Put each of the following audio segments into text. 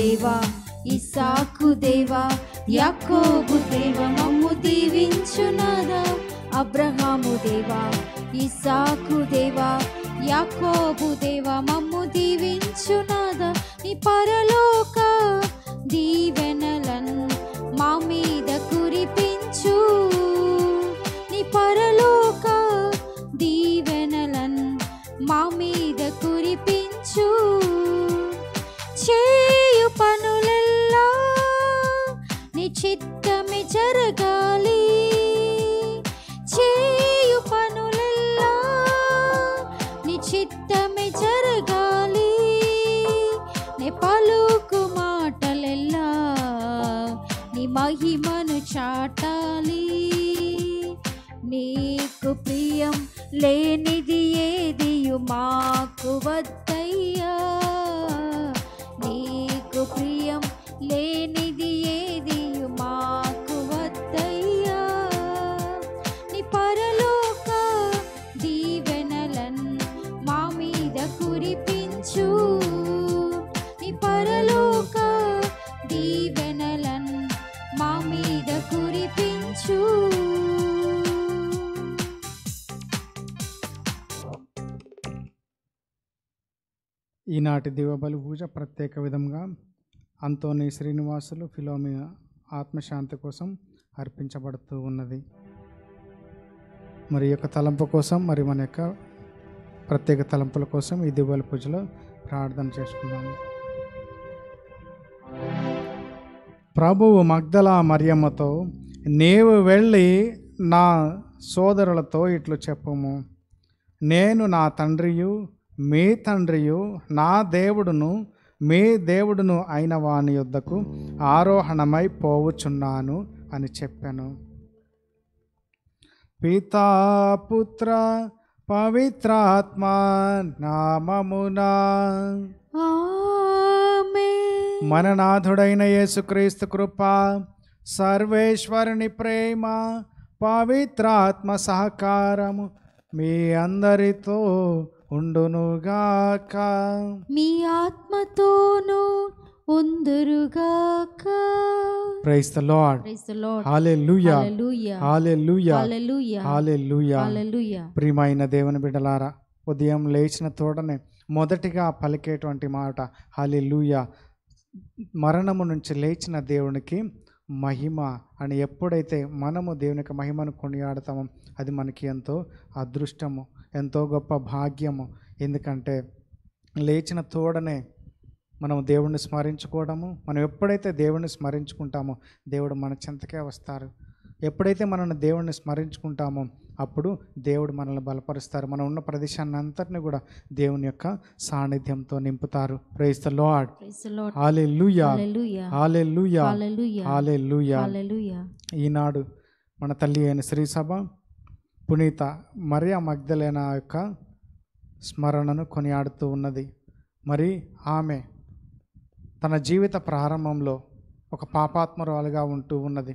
దేవా ఇసాకు దేవా యాకోబు దేవా మమ్ము దీవించునాదా అబ్రహాము దేవా ఇసాకు దేవా యాకోబు దేవా మమ్ము దీవించునాదా నీ పరలోక దీవెనలన్ మా మీద కురిపించు నీ పరలోక దీవెనలన్ మా మీద కురిపించు చేయు పనులెల్లా నీ చిత్తమే జరగాలి చేయు పనులెల్లా నీ చిత్తమే జరగాలి నీ పలుకు మాటలెల్లా నీ మహిమను చాటాలి నీకు ప్రియం లేనిది ఏదియు మాకు వద్దయ్యా నీకు ప్రియం లేనిది ఏదియు మాకు వద్దయ్యా నీ పరలోక దీవెనలన్ మా మీద కురిపించు నీ పరలోక దీవెనలన్ మా మీద కురిపించు ఈనాటి దివబలి పూజ ప్రత్యేక విధంగా అంతోని శ్రీనివాసులు ఫిలోమి ఆత్మశాంతి కోసం అర్పించబడుతూ ఉన్నది మరి ఈ యొక్క తలంపు కోసం మరి మన యొక్క ప్రత్యేక తలంపుల కోసం ఈ దివ్వల పూజలో ప్రార్థన చేసుకుందాము ప్రభువు మగ్దల మరియమ్మతో నీవు వెళ్ళి నా సోదరులతో ఇట్లు చెప్పము నేను నా తండ్రియు మీ తండ్రియు నా దేవుడును మీ దేవుడును అయిన వాని యొద్దకు ఆరోహణమై పోవుచున్నాను అని చెప్పాను పితా పుత్ర పవిత్రాత్మ నామమునా ఆమేన్ మన నాథుడైన యేసుక్రీస్తు కృప సర్వేశ్వరుని ప్రేమ పవిత్రాత్మ సహకారము మీ అందరితో ఉండునుగాక మీ ఆత్మతోనూ ఉందురుగాక praise the lord praise the lord hallelujah hallelujah hallelujah hallelujah hallelujah hallelujah ప్రియమైన దేవుని బిడ్డలారా ఉదయం లేచిన తోడనే మొదటిగా పలికేటువంటి మాట హల్లెలూయా మరణము నుంచి లేచిన దేవునికి మహిమ అని ఎప్పుడైతే మనము దేవుని యొక్క మహిమను కొనియాడతామో అది మనకి ఎంతో అదృష్టము ఎంతో గొప్ప భాగ్యము ఎందుకంటే లేచిన తోడనే మనం దేవుణ్ణి స్మరించుకోవడము మనం ఎప్పుడైతే దేవుణ్ణి స్మరించుకుంటామో దేవుడు మన చెంతకే వస్తారు ఎప్పుడైతే మనల్ని దేవుణ్ణి స్మరించుకుంటామో అప్పుడు దేవుడు మనల్ని బలపరుస్తారు మనం ఉన్న ప్రదేశాన్ని అంతటిని కూడా దేవుని యొక్క సాన్నిధ్యంతో నింపుతారు praise the lord praise the lord hallelujah hallelujah hallelujah hallelujah hallelujah hallelujah ఈనాడు మన తల్లి అయిన శ్రీసభ పునీత మరియా మగ్ధలేన యొక్క స్మరణను కొనియాడుతూ ఉన్నది మరి ఆమె తన జీవిత ప్రారంభంలో ఒక పాపాత్మరాలుగా ఉంటూ ఉన్నది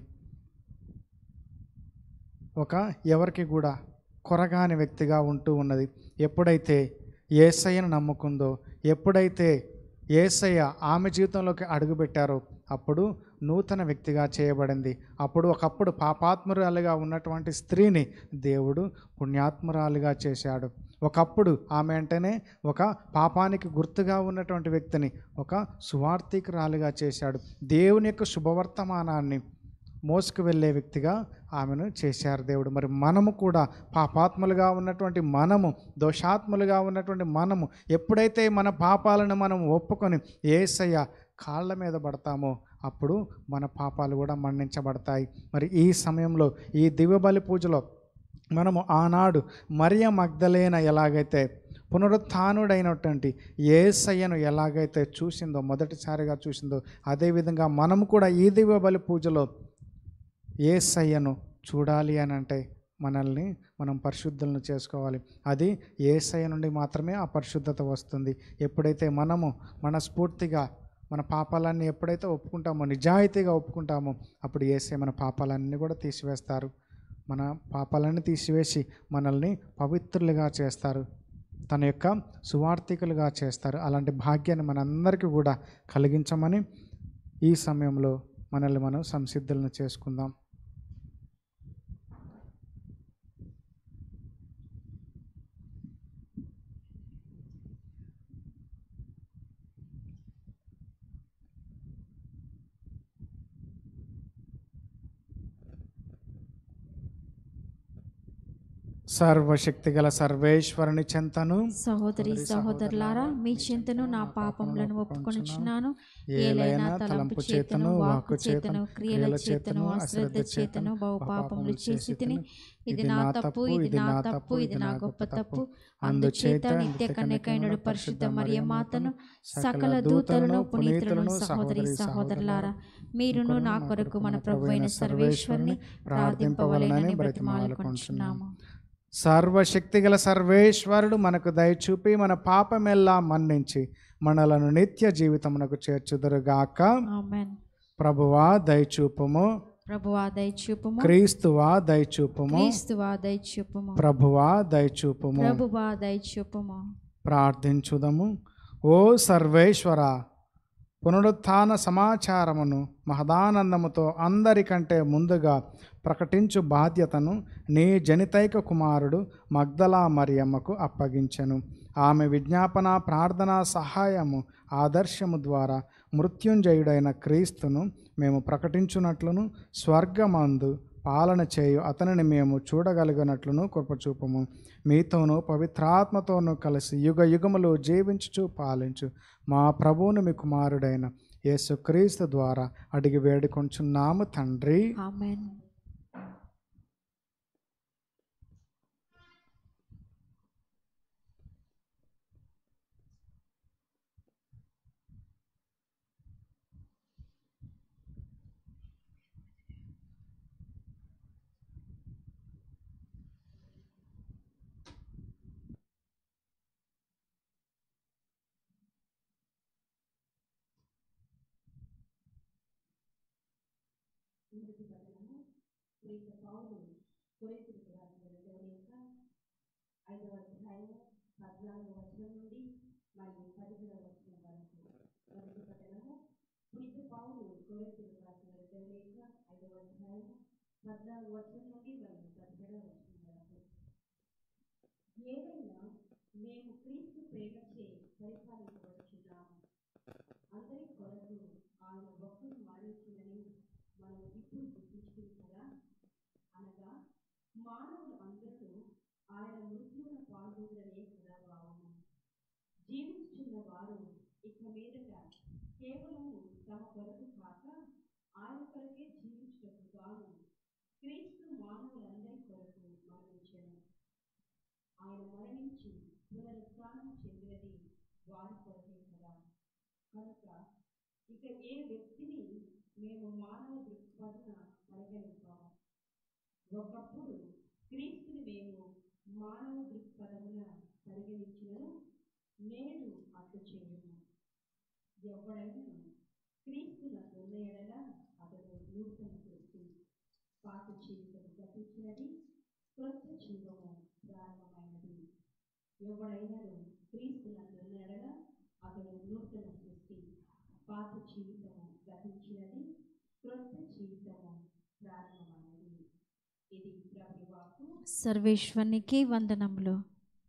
ఒక ఎవరికి కూడా కొరగాని వ్యక్తిగా ఉంటూ ఉన్నది ఎప్పుడైతే ఏసయ్యను నమ్ముకుందో ఎప్పుడైతే ఏసయ్య ఆమె జీవితంలోకి అడుగుపెట్టారో అప్పుడు నూతన వ్యక్తిగా చేయబడింది అప్పుడు ఒకప్పుడు పాపాత్మురాలుగా ఉన్నటువంటి స్త్రీని దేవుడు పుణ్యాత్మురాలుగా చేశాడు ఒకప్పుడు ఆమె అంటేనే ఒక పాపానికి గుర్తుగా ఉన్నటువంటి వ్యక్తిని ఒక సువార్థికురాలుగా చేశాడు దేవుని యొక్క శుభవర్తమానాన్ని మోసుకు వెళ్ళే వ్యక్తిగా ఆమెను చేశారు దేవుడు మరి మనము కూడా పాపాత్ములుగా ఉన్నటువంటి మనము దోషాత్ములుగా ఉన్నటువంటి మనము ఎప్పుడైతే మన పాపాలను మనం ఒప్పుకొని ఏసయ్య కాళ్ళ మీద పడతామో అప్పుడు మన పాపాలు కూడా మన్నించబడతాయి మరి ఈ సమయంలో ఈ దివ్యబలి పూజలో మనము ఆనాడు మరియ మగ్ధలేన ఎలాగైతే పునరుత్డైనటువంటి ఏసయ్యను ఎలాగైతే చూసిందో మొదటిసారిగా చూసిందో అదేవిధంగా మనము కూడా ఈ దివ్య బలి పూజలో ఏసయ్యను చూడాలి అని అంటే మనల్ని మనం పరిశుద్ధులను చేసుకోవాలి అది ఏసయ్య నుండి మాత్రమే ఆ పరిశుద్ధత వస్తుంది ఎప్పుడైతే మనము మనస్ఫూర్తిగా మన పాపాలన్నీ ఎప్పుడైతే ఒప్పుకుంటామో నిజాయితీగా ఒప్పుకుంటామో అప్పుడు ఏసే మన పాపాలన్నీ కూడా తీసివేస్తారు మన పాపాలన్నీ తీసివేసి మనల్ని పవిత్రులుగా చేస్తారు తన యొక్క సువార్థికులుగా చేస్తారు అలాంటి భాగ్యాన్ని మనందరికీ కూడా కలిగించమని ఈ సమయంలో మనల్ని మనం సంసిద్ధులను చేసుకుందాం సర్వశక్తిగల సర్వేశ్వరుని చెంతను సహోదరి సహోదరులారా మీ చింతను నా పాపములను ఒప్పుకొనిచున్నాను ఏలైనా తలంపు చేతను వాక్కు చేతను క్రియల చేతను అశ్రద్ధ చేతను బహు పాపములు చేసి తిని ఇది నా తప్పు ఇది నా తప్పు ఇది నా గొప్ప తప్పు అందుచేత నిత్య కన్యకైనడు పరిశుద్ధ మరియ మాతను సకల దూతలను పునీతులను సహోదరి సహోదరులారా మీరును నా కొరకు మన ప్రభు అయిన సర్వేశ్వరుని ప్రార్థింపవలెనని బ్రతిమాలుకొంచున్నాము సర్వశక్తిగల సర్వేశ్వరుడు మనకు దయచూపి మన పాపమెల్లా మన్నించి మనలను నిత్య జీవితమునకు చేర్చుదురుగాక ఆమేన్ ప్రభువా దయచూపము ప్రభువా దయచూపుము క్రీస్తువా దయచూపము క్రీస్తువా దయచూపుము ప్రభువా దయచూపము ప్రభువా దయచూపుము ప్రార్థించుదము ఓ సర్వేశ్వర పునరుత్థాన సమాచారమును మహదానందముతో అందరికంటే ముందుగా ప్రకటించు బాధ్యతను నీ జనితైక కుమారుడు మగ్దలా మరియమ్మకు అప్పగించెను ఆమె విజ్ఞాపన ప్రార్థన సహాయము ఆదర్శము ద్వారా మృత్యుంజయుడైన క్రీస్తును మేము ప్రకటించున్నట్లును స్వర్గమందు పాలన చేయు అతనిని మేము చూడగలిగినట్లును కృపచూపము మీతోనూ పవిత్రాత్మతోనూ కలిసి యుగ యుగములు జీవించుచు పాలించు మా ప్రభువును మీ కుమారుడైన యేసుక్రీస్తు ద్వారా అడిగి వేడుకొంచున్నాము తండ్రి ఆమేన్ ఏదైనా మేము క్రీస్తు ప్రేమచే పరిపాలించవచ్చున్నాము అందరి కొరకు ఆయన భక్తులు మరణించిందని మనం ఇప్పుడు గుర్తించుకుని కదా అనగా మానవులు అందరూ ఆయన మృత్యువును పాల్గొనడమే కదా భావము జీవించుచున్న వారు ఇక మీదట కేవలము తమ కొరకు కాక ఆయన కొరకే జీవించుటకు గాను క్రీస్తు మానవులందరి కొరకు మరణించను ఆయన మరణించి పునరుత్థానం చెందినది వారి కొరకే కదా కనుక ఇక ఏ వ్యక్తిని మేము మానవ దృక్పథన పరిగణిస్తాము ఒకప్పుడు క్రీస్తుని మేము మానవ దృక్పథమున పరిగణించినను నేడు అట్లు చేయము ఎవడైనా క్రీస్తున ఉన్న ఎడల అతడు నూతన సృష్టి పాత జీవితం గతించినది క్రొత్త జీవము ప్రారంభమైనది ఎవడైనాను క్రీస్తున ఉన్న ఎడల అతడు నూతన సృష్టి పాత జీవితము గతించినది క్రొత్త జీవితము ప్రారంభమైనది ఇది ప్రభువాకు సర్వేశ్వరునికి వందనములు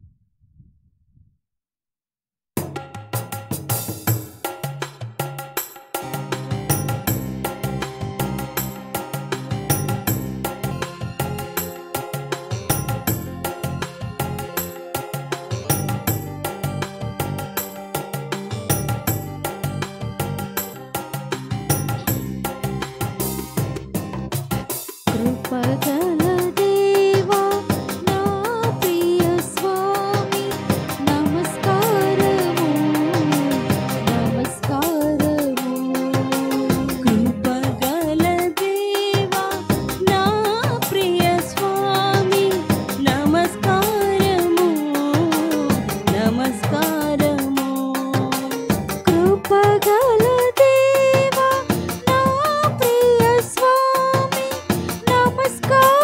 కృపగల దేవా నా ప్రియ స్వామి నమస్కారము నమస్కారము కృపగల దేవా నా ప్రియ స్వామి నమస్కారము నమస్కారము కృపగల దేవా నా ప్రియ స్వామి నమస్కారము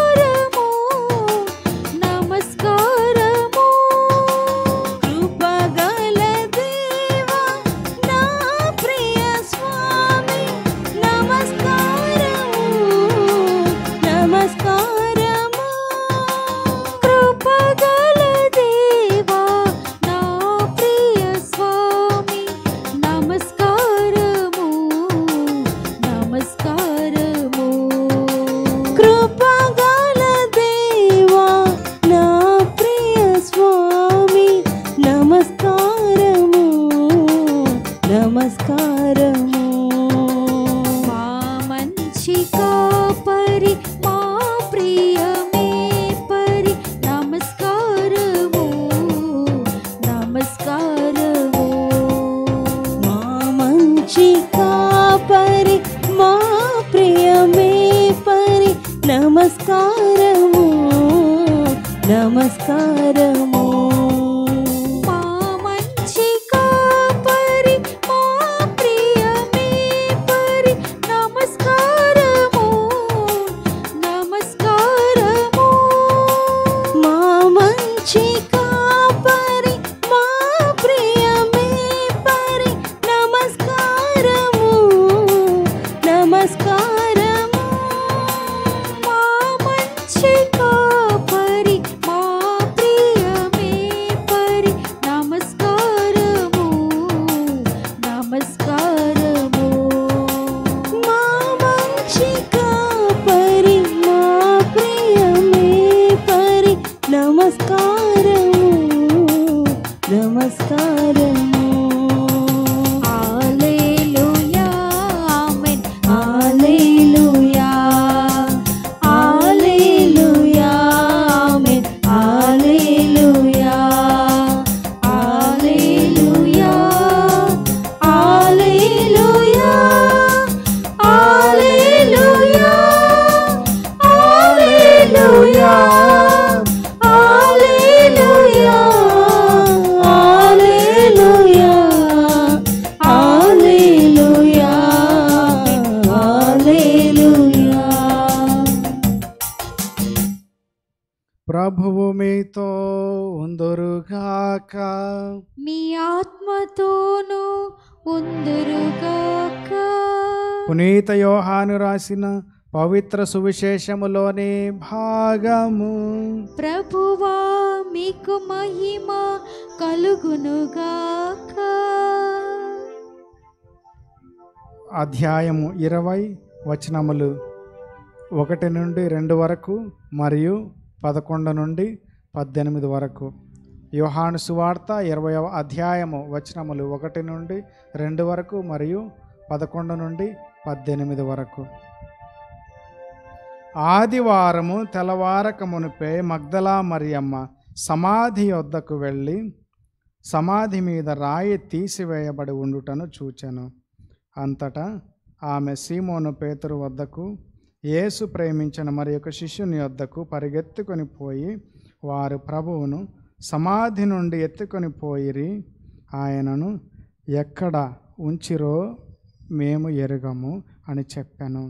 నమస్కారము నమస్కారము మా మంచి కాపరి మా ప్రియమే పరి నమస్కారము నమస్కారము మా మంచి కాపరి మా ప్రియమే పరి నమస్కారము నమస్కారము మా మంచి కాపరి మా ప్రియమే పరి నమస్కారము నమస్కారము మా మంచి కాపరి మా ప్రియమే పరి నమస్కారము నమస్కారము హల్లెలూయా ఆమేన్ హల్లెలూయా హల్లెలూయా ఆమేన్ హల్లెలూయా hallelujah hallelujah hallelujah hallelujah hallelujah hallelujah hallelujah హల్లెలూయా ప్రభువు మీతో ఉందరుగాక మీ ఆత్మతోను ఉందురుగాక పునీత యోహాను రాసిన పవిత్ర సువిశేషములోని భాగము ప్రభువా మీకు మహిమ కలుగునుగాక అధ్యాయము ఇరవై వచనములు ఒకటి నుండి రెండు వరకు మరియు పదకొండు నుండి పద్దెనిమిది వరకు యోహాను సువార్త ఇరవయవ అధ్యాయము వచనములు ఒకటి నుండి రెండు వరకు మరియు పదకొండు నుండి పద్దెనిమిది వరకు ఆదివారము తెల్లవారక మునిపే మగ్దలా మరియమ్మ సమాధి వద్దకు వెళ్ళి సమాధి మీద రాయి తీసివేయబడి ఉండుటను చూచెను అంతటా ఆమె సీమోను పేతురు వద్దకు యేసు ప్రేమించిన మరి ఒక శిష్యుని వద్దకు పరిగెత్తుకొని పోయి వారు ప్రభువును సమాధి నుండి ఎత్తుకొని పోయిరి ఆయనను ఎక్కడ ఉంచిరో మేము ఎరుగము అని చెప్పాను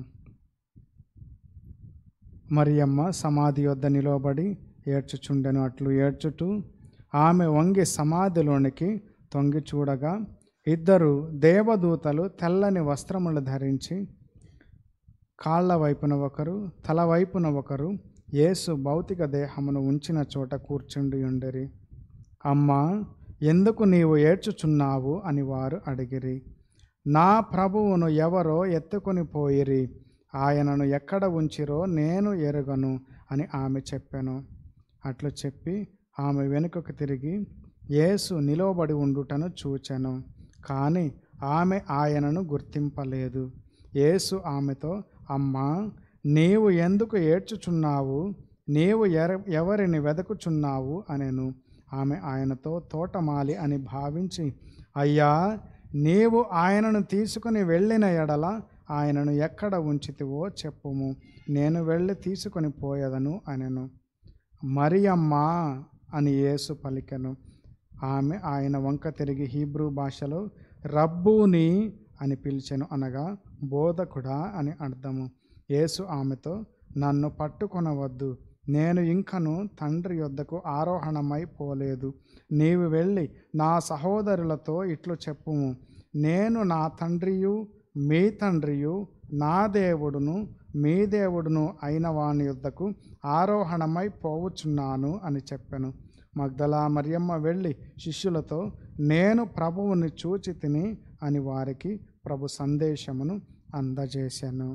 మరియమ్మ సమాధి వద్ద నిలబడి ఏడ్చుచుండెను అట్లు ఏడ్చుటూ ఆమె వంగి సమాధిలోనికి తొంగి చూడగా ఇద్దరు దేవదూతలు తెల్లని వస్త్రములు ధరించి కాళ్ళ వైపున ఒకరు తల వైపున ఒకరు యేసు భౌతిక దేహమును ఉంచిన చోట కూర్చుండి ఉండేరి అమ్మా ఎందుకు నీవు ఏడ్చుచున్నావు అని వారు అడిగిరి నా ప్రభువును ఎవరో ఎత్తుకొని పోయిరి ఆయనను ఎక్కడ ఉంచిరో నేను ఎరుగను అని ఆమె చెప్పాను అట్లు చెప్పి ఆమె వెనుకకు తిరిగి యేసు నిలవబడి ఉండుటను చూచెను కానీ ఆమె ఆయనను గుర్తింపలేదు యేసు ఆమెతో అమ్మా నీవు ఎందుకు ఏడ్చుచున్నావు నీవు ఎర ఎవరిని వెదకుచున్నావు అనెను ఆమె ఆయనతో తోటమాలి అని భావించి అయ్యా నీవు ఆయనను తీసుకుని వెళ్ళిన ఎడల ఆయనను ఎక్కడ ఉంచితివో చెప్పుము నేను వెళ్ళి తీసుకొని పోయేదను అనెను మరియమ్మా అని యేసు పలికెను ఆమె ఆయన వంక తిరిగి హీబ్రూ భాషలో రబ్బూని అని పిలిచెను అనగా బోధకుడా అని అర్థము యేసు ఆమెతో నన్ను పట్టుకొనవద్దు నేను ఇంకను తండ్రి యొద్దకు ఆరోహణమై పోలేదు నీవు వెళ్ళి నా సహోదరులతో ఇట్లు చెప్పుము నేను నా తండ్రియు మీ తండ్రియు నా దేవుడును మీ దేవుడును అయిన వాని యొద్దకు ఆరోహణమై పోవుచున్నాను అని చెప్పాను మగ్దలా మరియమ్మ వెళ్ళి శిష్యులతో నేను ప్రభువుని చూచి తిని అని వారికి ప్రభు సందేశమును అందజేశాను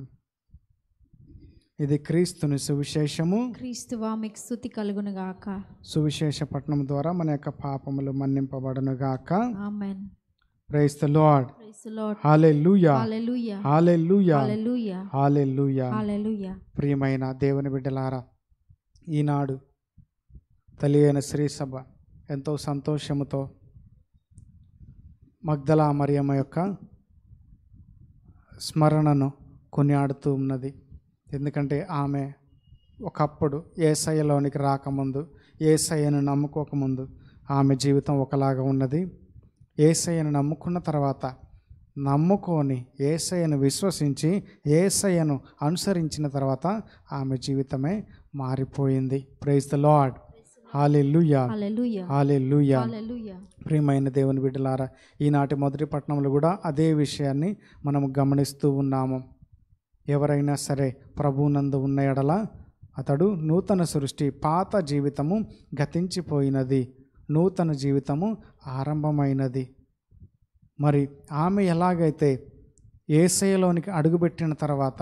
ఇది క్రీస్తుని సువిశేషము క్రీస్తువా మీకు స్థుతి కలుగునుగాక సువిశేష పట్టణం ద్వారా మన యొక్క పాపములు మన్నింపబడును గాక amen praise the lord praise lord hallelujah hallelujah hallelujah hallelujah hallelujah hallelujah ప్రియమైన దేవుని బిడ్డలారా ఈనాడు తల్లి అయిన శ్రీ సభ ఎంతో సంతోషముతో మగ్దలా మరియమ్మ యొక్క స్మరణను కొనియాడుతూ ఉన్నది ఎందుకంటే ఆమె ఒకప్పుడు ఏసయ్యలోనికి రాకముందు ఏసయ్యను నమ్ముకోకముందు ఆమె జీవితం ఒకలాగా ఉన్నది ఏసయ్యను నమ్ముకున్న తర్వాత నమ్ముకొని ఏసయ్యను విశ్వసించి ఏసయ్యను అనుసరించిన తర్వాత ఆమె జీవితమే మారిపోయింది praise the lord hallelujah hallelujah hallelujah hallelujah ప్రియమైన దేవుని బిడ్డలారా ఈనాటి మొదటి పట్టణంలో కూడా అదే విషయాన్ని మనం గమనిస్తూ ఉన్నాము ఎవరైనా సరే ప్రభువునందు ఉన్న ఎడల అతడు నూతన సృష్టి పాత జీవితము గతించిపోయినది నూతన జీవితము ఆరంభమైనది మరి ఆమె ఎలాగైతే ఏసయలోనికి అడుగుపెట్టిన తర్వాత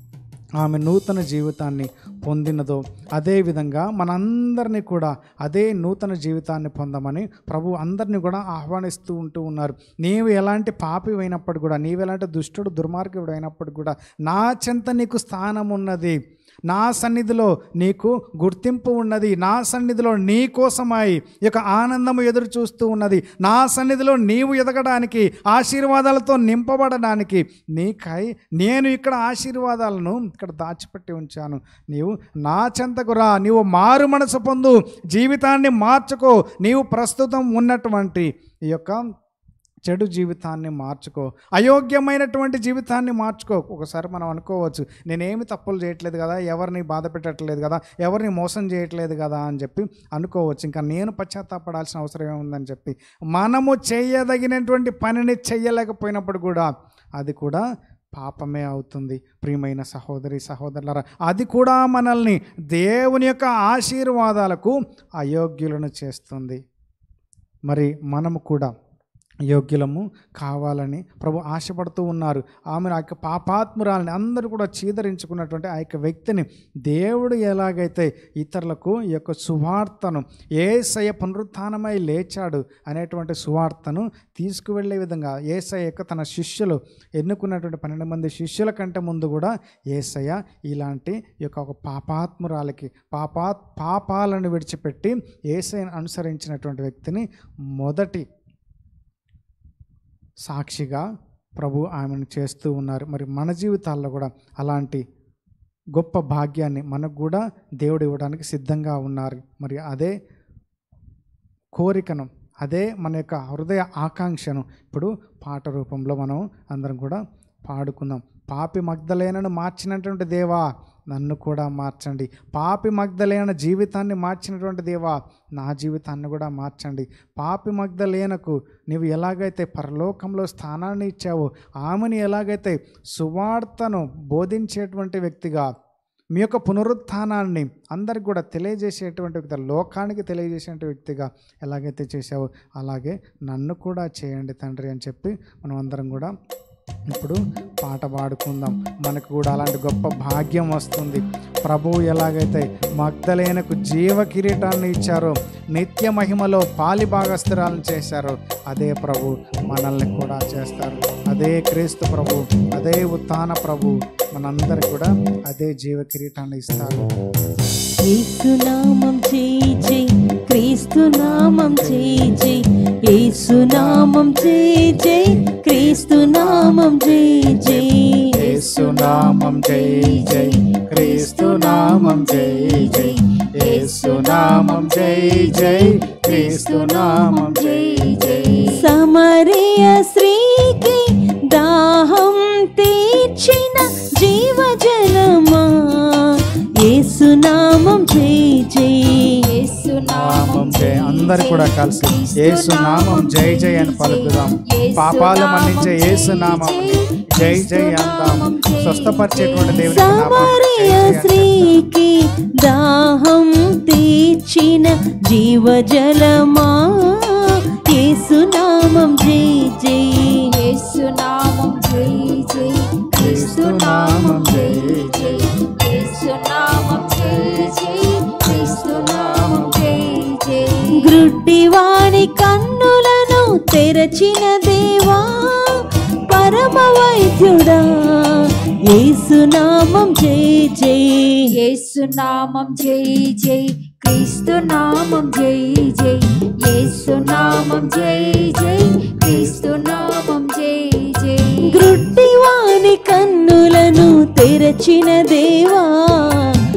ఆమె నూతన జీవితాన్ని పొందినదో అదేవిధంగా మనందరినీ కూడా అదే నూతన జీవితాన్ని పొందమని ప్రభు అందరినీ కూడా ఆహ్వానిస్తూ ఉంటూ ఉన్నారు నీవు ఎలాంటి పాపి అయినప్పుడు కూడా నీవు ఎలాంటి దుష్టుడు దుర్మార్గుడు అయినప్పుడు కూడా నా చెంత నీకు స్థానం ఉన్నది నా సన్నిధిలో నీకు గుర్తింపు ఉన్నది నా సన్నిధిలో నీ కోసమై ఈ యొక్క ఆనందము ఎదురు చూస్తూ ఉన్నది నా సన్నిధిలో నీవు ఎదగడానికి ఆశీర్వాదాలతో నింపబడడానికి నీకై నేను ఇక్కడ ఆశీర్వాదాలను ఇక్కడ దాచిపెట్టి ఉంచాను నీవు నా చెంతకు రా నీవు మారు మనసు పొందు జీవితాన్ని మార్చుకో నీవు ప్రస్తుతం ఉన్నటువంటి ఈ యొక్క చెడు జీవితాన్ని మార్చుకో అయోగ్యమైనటువంటి జీవితాన్ని మార్చుకో ఒకసారి మనం అనుకోవచ్చు నేనేమి తప్పులు చేయట్లేదు కదా ఎవరిని బాధ పెట్టట్లేదు కదా ఎవరిని మోసం చేయట్లేదు కదా అని చెప్పి అనుకోవచ్చు ఇంకా నేను పశ్చాత్తాపడాల్సిన అవసరం ఏముందని చెప్పి మనము చేయదగినటువంటి పనిని చెయ్యలేకపోయినప్పుడు కూడా అది కూడా పాపమే అవుతుంది ప్రియమైన సహోదరి సహోదరులారా అది కూడా మనల్ని దేవుని యొక్క ఆశీర్వాదాలకు అయోగ్యులను చేస్తుంది మరి మనము కూడా యోగ్యులము కావాలని ప్రభు ఆశపడుతూ ఉన్నారు ఆమెను ఆ యొక్క పాపాత్మురాలని అందరూ కూడా చీదరించుకున్నటువంటి ఆ యొక్క వ్యక్తిని దేవుడు ఎలాగైతే ఇతరులకు ఈ యొక్క సువార్తను ఏసయ పునరుత్థానమై లేచాడు అనేటువంటి సువార్తను తీసుకువెళ్ళే విధంగా ఏసయ యొక్క తన శిష్యులు ఎన్నుకున్నటువంటి పన్నెండు మంది శిష్యుల కంటే ముందు కూడా ఏసయ ఇలాంటి ఈ యొక్క ఒక పాపాత్మురాలకి పాపా పాపాలను విడిచిపెట్టి ఏసయను అనుసరించినటువంటి వ్యక్తిని మొదటి సాక్షిగా ప్రభు ఆమెను చేస్తూ ఉన్నారు మరి మన జీవితాల్లో కూడా అలాంటి గొప్ప భాగ్యాన్ని మనకు కూడా దేవుడు ఇవ్వడానికి సిద్ధంగా ఉన్నారు మరి అదే కోరికను అదే మన యొక్క హృదయ ఆకాంక్షను ఇప్పుడు పాట రూపంలో మనం అందరం కూడా పాడుకుందాం పాపి మగ్ధలేనను మార్చినటువంటి దేవా నన్ను కూడా మార్చండి పాపి మగ్ధలేన జీవితాన్ని మార్చినటువంటి దేవా నా జీవితాన్ని కూడా మార్చండి పాపి మగ్ధలేనకు నీవు ఎలాగైతే పరలోకంలో స్థానాన్ని ఇచ్చావో ఆమెను ఎలాగైతే సువార్తను బోధించేటువంటి వ్యక్తిగా మీ యొక్క పునరుత్థానాన్ని అందరికి కూడా తెలియజేసేటువంటి వ్యక్తి లోకానికి తెలియజేసేటువంటి వ్యక్తిగా ఎలాగైతే చేశావో అలాగే నన్ను కూడా చేయండి తండ్రి అని చెప్పి మనం అందరం కూడా ఇప్పుడు పాట పాడుకుందాం మనకు కూడా అలాంటి గొప్ప భాగ్యం వస్తుంది ప్రభువు ఎలాగైతే మగ్ధలేనకు జీవ కిరీటాన్ని ఇచ్చారో నిత్య మహిమలో పాలి భాగస్థిరాలను చేశారో అదే ప్రభు మనల్ని కూడా చేస్తారు అదే క్రీస్తు ప్రభు అదే ఉత్థాన ప్రభు మనందరికి కూడా అదే జీవ కిరీటాన్ని ఇస్తారు యేసునామం చేయి చేయి క్రీస్తునామం చేయి చేయి యేసునామం చేయి చేయి క్రీస్తునామం చేయి చేయి యేసునామం జై జై క్రీస్తునామం జై జై యేసునామం జై జై క్రీస్తునామం జై జై సమరయ స్త్రీకి దాహం తీర్చిన జీవజలమా యేసునామం చేయి చేయి నామం జై అందరు కూడా కలిసి యేసునామం జై జై అని పలుకుదాం పాపాలు మన్నించే యేసునామం జై జై అందాం స్వస్థపరిచేటువంటి దేవుని నామం సమరయ స్త్రీకి దాహం తీర్చిన జీవజలమా యేసునామం జై జై యేసునామం జై జై క్రీస్తునామం జై జై యేసునామం జై జై క్రీస్తునామం జై జై గ్రుడ్డివాని కన్నులను తెరచిన దేవా పరమ వైద్యుడా యేసునామం జై జై యేసునామం జై జై క్రీస్తునామం జై జై యేసునామం జై జై క్రీస్తునామం జై జై గ్రుడ్డివాని కన్నులను తెరచిన దేవా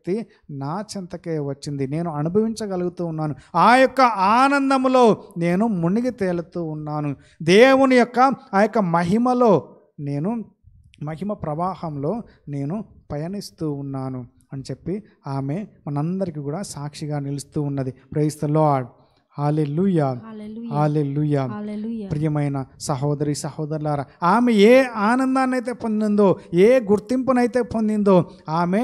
శక్తి నా చెంతకే వచ్చింది నేను అనుభవించగలుగుతూ ఉన్నాను ఆ యొక్క ఆనందములో నేను మునిగి తేలుతూ ఉన్నాను దేవుని యొక్క ఆ యొక్క మహిమలో నేను మహిమ ప్రవాహంలో నేను పయనిస్తూ ఉన్నాను అని చెప్పి ఆమె మనందరికీ కూడా సాక్షిగా నిలుస్తూ ఉన్నది praise the lord hallelujah hallelujah hallelujah hallelujah ప్రియమైన సహోదరి సహోదరులారా ఆమె ఏ ఆనందాన్ని అయితే పొందిందో ఏ గుర్తింపునైతే పొందిందో ఆమె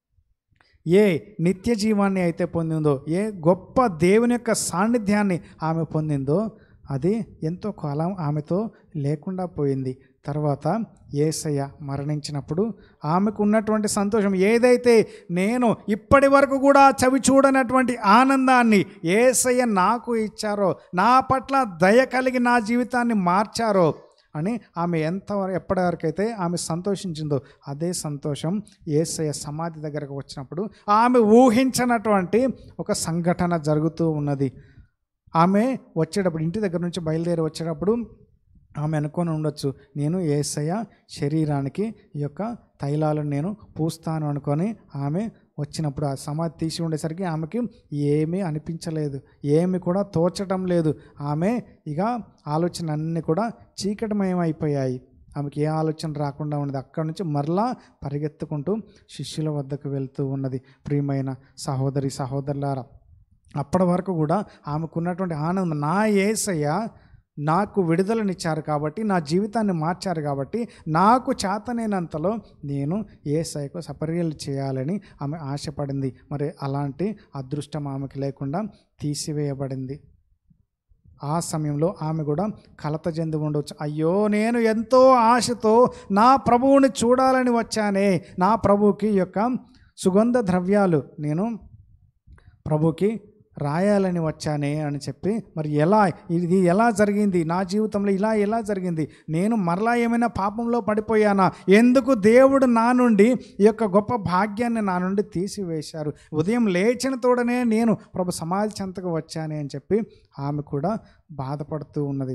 ఏ నిత్య జీవాన్ని అయితే పొందిందో ఏ గొప్ప దేవుని యొక్క సాన్నిధ్యాన్ని ఆమె పొందిందో అది ఎంతో కాలం ఆమెతో లేకుండా పోయింది తర్వాత ఏసయ్య మరణించినప్పుడు ఆమెకు ఉన్నటువంటి సంతోషం ఏదైతే నేను ఇప్పటి వరకు కూడా చవి చూడనటువంటి ఆనందాన్ని ఏసయ్య నాకు ఇచ్చారో నా పట్ల దయ కలిగి నా జీవితాన్ని మార్చారో అని ఆమె ఎంత ఎప్పటి వరకు అయితే ఆమె సంతోషించిందో అదే సంతోషం ఏసయ్య సమాధి దగ్గరకు వచ్చినప్పుడు ఆమె ఊహించనటువంటి ఒక సంఘటన జరుగుతూ ఉన్నది ఆమె వచ్చేటప్పుడు ఇంటి దగ్గర నుంచి బయలుదేరి వచ్చేటప్పుడు ఆమె అనుకొని ఉండొచ్చు నేను ఏసయ్య శరీరానికి ఈ యొక్క తైలాలను నేను పూస్తాను అనుకొని ఆమె వచ్చినప్పుడు ఆ సమాధి తీసి ఉండేసరికి ఆమెకి ఏమీ అనిపించలేదు ఏమి కూడా తోచటం లేదు ఆమె ఇక ఆలోచన అన్నీ కూడా చీకటిమయం అయిపోయాయి ఆమెకి ఏ ఆలోచన రాకుండా ఉన్నది అక్కడి నుంచి మరలా పరిగెత్తుకుంటూ శిష్యుల వద్దకు వెళ్తూ ఉన్నది ప్రియమైన సహోదరి సహోదరులారా అప్పటి వరకు కూడా ఆమెకున్నటువంటి ఆనందం నా ఏసయ్య నాకు విడుదలనిచ్చారు కాబట్టి నా జీవితాన్ని మార్చారు కాబట్టి నాకు చేతనైనంతలో నేను ఏసైకు సపర్యలు చేయాలని ఆమె ఆశపడింది మరి అలాంటి అదృష్టం ఆమెకి లేకుండా తీసివేయబడింది ఆ సమయంలో ఆమె కూడా కలత చెంది ఉండవచ్చు అయ్యో నేను ఎంతో ఆశతో నా ప్రభువుని చూడాలని వచ్చానే నా ప్రభువుకి ఈ యొక్క సుగంధ ద్రవ్యాలు నేను ప్రభుకి రాయాలని వచ్చానే అని చెప్పి మరి ఎలా ఇది ఎలా జరిగింది నా జీవితంలో ఇలా ఎలా జరిగింది నేను మరలా ఏమైనా పాపంలో పడిపోయానా ఎందుకు దేవుడు నా నుండి ఈ యొక్క గొప్ప భాగ్యాన్ని నా నుండి తీసివేశారు ఉదయం లేచిన తోడనే నేను ప్రభు సమాధి చెంతకు వచ్చానే అని చెప్పి ఆమె కూడా బాధపడుతూ ఉన్నది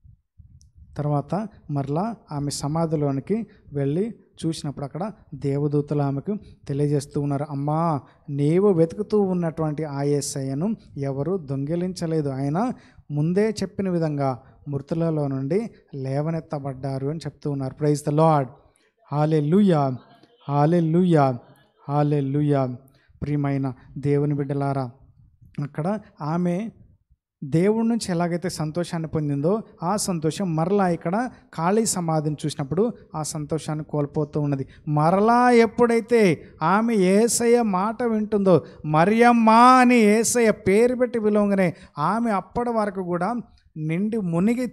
తర్వాత మరలా ఆమె సమాధిలోనికి వెళ్ళి చూసినప్పుడు అక్కడ దేవదూతలు ఆమెకు తెలియజేస్తూ ఉన్నారు అమ్మా నీవు వెతుకుతూ ఉన్నటువంటి ఆ యేసయ్యను ఎవరు దొంగిలించలేదు ఆయన ముందే చెప్పిన విధంగా మృతులలో నుండి లేవనెత్తబడ్డారు అని చెప్తూ ఉన్నారు ప్రైజ్ ద లాడ్ హాలే లూయా హాలే లూయా హాలే లూయా ప్రియమైన దేవుని బిడ్డలారా అక్కడ ఆమె దేవుడి నుంచి ఎలాగైతే సంతోషాన్ని పొందిందో ఆ సంతోషం మరలా ఇక్కడ ఖాళీ సమాధిని చూసినప్పుడు ఆ సంతోషాన్ని కోల్పోతూ ఉన్నది మరలా ఎప్పుడైతే ఆమె ఏసయ్య మాట వింటుందో మరియమ్మ అని ఏసయ్య పేరు పెట్టి పిలవగానే ఆమె అప్పటి వరకు కూడా నిండి మునిగి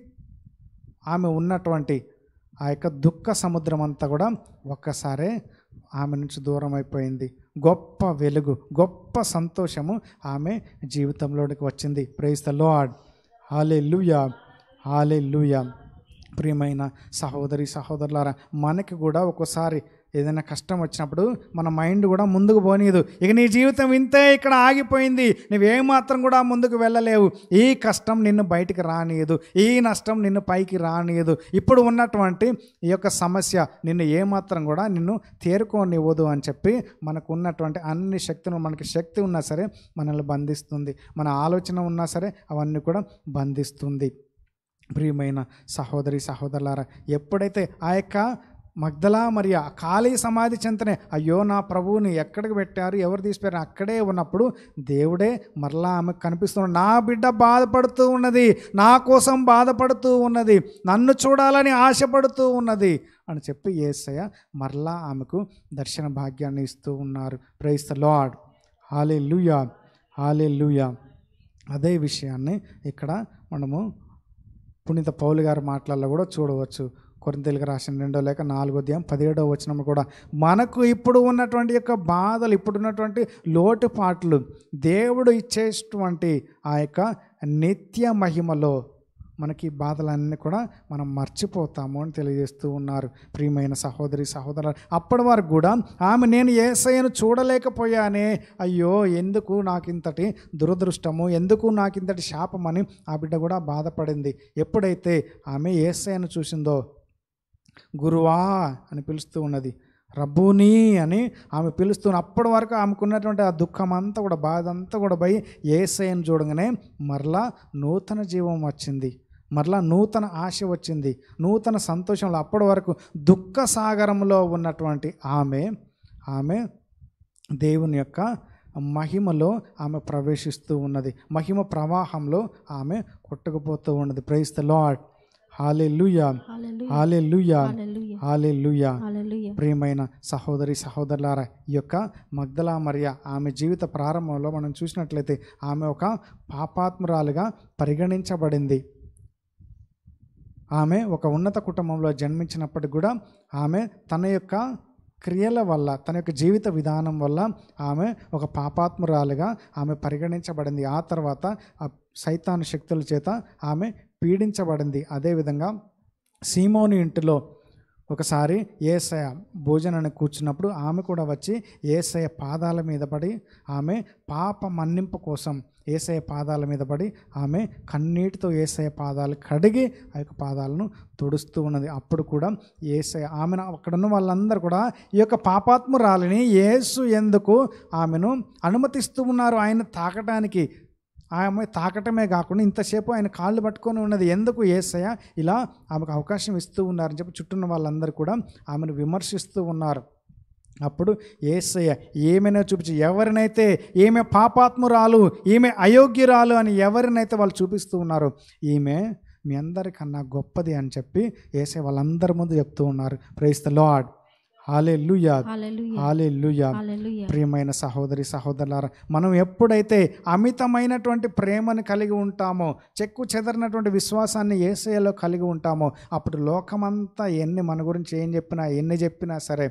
ఆమె ఉన్నటువంటి ఆ యొక్క దుఃఖ సముద్రం అంతా కూడా ఒక్కసారే ఆమె నుంచి దూరం అయిపోయింది గొప్ప వెలుగు గొప్ప సంతోషము ఆమె జీవితంలోనికి వచ్చింది ప్రైజ్ ద లార్డ్ హాలే లూయా హాలే లూయా ప్రియమైన సహోదరి సహోదరులారా మనకి కూడా ఒక్కోసారి ఏదైనా కష్టం వచ్చినప్పుడు మన మైండ్ కూడా ముందుకు పోనీయదు ఇక నీ జీవితం ఇంతే ఇక్కడ ఆగిపోయింది నువ్వేమాత్రం కూడా ముందుకు వెళ్ళలేవు ఈ కష్టం నిన్ను బయటికి రానియదు ఈ నష్టం నిన్ను పైకి రానియదు ఇప్పుడు ఉన్నటువంటి ఈ యొక్క సమస్య నిన్ను ఏమాత్రం కూడా నిన్ను తేరుకోనివ్వదు అని చెప్పి మనకు ఉన్నటువంటి అన్ని శక్తులు మనకి శక్తి ఉన్నా సరే మనల్ని బంధిస్తుంది మన ఆలోచన ఉన్నా సరే అవన్నీ కూడా బంధిస్తుంది ప్రియమైన సహోదరి సహోదరులారా ఎప్పుడైతే ఆ యొక్క మగ్దలా మరియా ఖాళీ సమాధి చెంతనే అయ్యో నా ప్రభువుని ఎక్కడికి పెట్టారు ఎవరు తీసిపోయారు అక్కడే ఉన్నప్పుడు దేవుడే మరలా ఆమెకు కనిపిస్తున్నాడు నా బిడ్డ బాధపడుతూ ఉన్నది నా కోసం బాధపడుతూ ఉన్నది నన్ను చూడాలని ఆశపడుతూ ఉన్నది అని చెప్పి ఏసయ్య మరలా ఆమెకు దర్శన భాగ్యాన్ని ఇస్తూ ఉన్నారు ప్రైస్ ద లార్డ్ హాలే లూయా హాలే లూయా అదే విషయాన్ని ఇక్కడ మనము పునీత పౌలు గారి మాటలలో కూడా చూడవచ్చు కొరింతలకు రాసిన రెండో లేక నాలుగో అధ్యాయం పదిహేడో వచనం కూడా మనకు ఇప్పుడు ఉన్నటువంటి యొక్క బాధలు ఇప్పుడున్నటువంటి లోటుపాట్లు దేవుడు ఇచ్చేటువంటి ఆ యొక్క నిత్య మహిమలో మనకి ఈ బాధలన్నీ కూడా మనం మర్చిపోతాము అని తెలియజేస్తూ ఉన్నారు ప్రియమైన సహోదరి సహోదరు అప్పటి వరకు కూడా ఆమె నేను ఏసయ్యను చూడలేకపోయానే అయ్యో ఎందుకు నాకు ఇంతటి దురదృష్టము ఎందుకు నాకు ఇంతటి శాపమని ఆ బిడ్డ కూడా బాధపడింది ఎప్పుడైతే ఆమె ఏసయ్యను చూసిందో గురువా అని పిలుస్తూ ఉన్నది రబ్బూని అని ఆమె పిలుస్తున్న అప్పటి వరకు ఆమెకున్నటువంటి ఆ దుఃఖం అంతా కూడా బాధ అంతా కూడా పోయి ఏసైని చూడగానే మరలా నూతన జీవం వచ్చింది మరలా నూతన ఆశ వచ్చింది నూతన సంతోషంలో అప్పటి వరకు దుఃఖ సాగరంలో ఉన్నటువంటి ఆమె ఆమె దేవుని యొక్క మహిమలో ఆమె ప్రవేశిస్తూ ఉన్నది మహిమ ప్రవాహంలో ఆమె కొట్టుకుపోతూ ఉన్నది ప్రైస్ ద లాడ్ హాలే లుయా హల్లెలూయా హాలే లుయా హల్లెలూయా హాలే లుయా హల్లెలూయా ప్రియమైన సహోదరి సహోదరులారా ఈ యొక్క మగ్దలా మరియ ఆమె జీవిత ప్రారంభంలో మనం చూసినట్లయితే ఆమె ఒక పాపాత్మురాలుగా పరిగణించబడింది ఆమె ఒక ఉన్నత కుటుంబంలో జన్మించినప్పటికి కూడా ఆమె తన యొక్క క్రియల వల్ల తన యొక్క జీవిత విధానం వల్ల ఆమె ఒక పాపాత్మురాలుగా ఆమె పరిగణించబడింది ఆ తర్వాత ఆ సైతాను శక్తుల చేత ఆమె పీడించబడింది అదేవిధంగా సీమోని ఇంటిలో ఒకసారి ఏసయ భోజనాన్ని కూర్చున్నప్పుడు ఆమె కూడా వచ్చి ఏసయ పాదాల మీద పడి ఆమె పాప మన్నింపు కోసం ఏసయ పాదాల మీద పడి ఆమె కన్నీటితో ఏసయ పాదాలు కడిగి ఆ యొక్క పాదాలను తుడుస్తూ ఉన్నది అప్పుడు కూడా ఏసయ ఆమెను అక్కడ ఉన్న వాళ్ళందరూ కూడా ఈ యొక్క పాపాత్మురాలిని యేసు ఎందుకు ఆమెను అనుమతిస్తూ ఉన్నారు ఆయన తాకటానికి ఆమె తాకటమే కాకుండా ఇంతసేపు ఆయన కాళ్ళు పట్టుకొని ఉన్నది ఎందుకు ఏసయ్య ఇలా ఆమెకు అవకాశం ఇస్తూ ఉన్నారని చెప్పి చుట్టూన్న వాళ్ళందరూ కూడా ఆమెను విమర్శిస్తూ ఉన్నారు అప్పుడు ఏసయ్య ఏమైనా చూపించి ఎవరినైతే ఈమె పాపాత్మురాలు ఈమె అయోగ్యురాలు అని ఎవరినైతే వాళ్ళు చూపిస్తూ ఉన్నారో ఈమె మీ అందరికన్నా గొప్పది అని చెప్పి ఏసే వాళ్ళందరి ముందు చెప్తూ ఉన్నారు ప్రైస్ ద లాడ్ హాలే లుయా హల్లెలూయా హాలే లుయా హల్లెలూయా ప్రియమైన సహోదరి సహోదరులారా మనం ఎప్పుడైతే అమితమైనటువంటి ప్రేమను కలిగి ఉంటామో చెక్కు చెదరినటువంటి విశ్వాసాన్ని ఏసయలో కలిగి ఉంటామో అప్పుడు లోకమంతా ఎన్ని మన గురించి ఏం చెప్పినా ఎన్ని చెప్పినా సరే